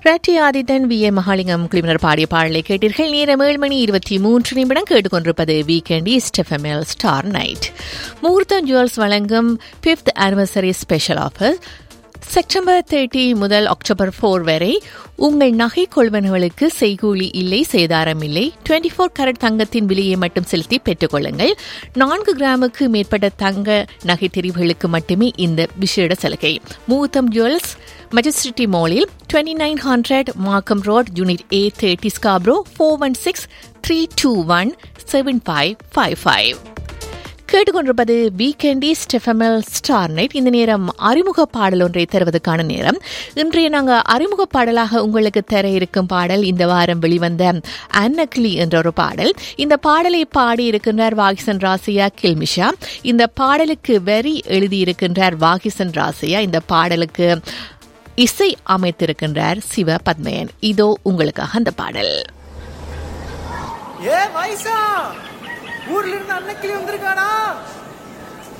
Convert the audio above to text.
ரட்டி Adithan V A Mahalingam குழுவினர் பாடிய பாடலை கேட்டீர்கள் நேரம் ஏழு மணி இருபத்தி மூன்று நிமிடம் கேட்டுக்கொண்டிருப்பது வீக்கெண்ட் ஈஸ்ட் எஃப்எம்எல் ஸ்டார் நைட் முகூர்த்தம் ஜுவல்ஸ் வழங்கும் fifth anniversary special offer September thirty முதல் அக்டோபர் ஃபோர் வரை உங்கள் நகை கொள்வனவுகளுக்கு செய்கூலி இல்லை சேதாரம் இல்லை டுவெண்ட்டி ஃபோர் கரட் தங்கத்தின் விலையை மட்டும் செலுத்தி பெற்றுக்கொள்ளுங்கள் நான்கு கிராமுக்கு மேற்பட்ட தங்க நகை தெரிவுகளுக்கு மட்டுமே இந்த விசேட சலுகை மூத்தம் ஜுவல்ஸ் மெஜஸ்டிட்டி மாலில் twenty nine hundred Markham road unit A thirty Scarborough four one six three two one seven five five five கேட்டுக்கொண்டிருப்பது வீக்கெண்டி ஸ்டெஃபமல் ஸ்டார் நைட் இந்த நேரம் அறிமுக பாடல் ஒன்றை தருவதற்கான நேரம் இன்றைய நாங்கள் அறிமுக பாடலாக உங்களுக்கு தர இருக்கும் பாடல் இந்த வாரம் வெளிவந்த அன்னக்லி என்ற ஒரு பாடல் இந்த பாடலை பாடி இருக்கின்றார் வாகிசன் ராசியா கில்மிஷா இந்த பாடலுக்கு வரி எழுதியிருக்கின்றார் வாகிசன் ராசியா இந்த பாடலுக்கு இசை அமைத்திருக்கின்றார் சிவ பத்மயன் இதோ உங்களுக்காக அந்த பாடல் ஏ வைசா ஊர்ல இருந்து அன்னைக்கிளி வந்திருக்காடா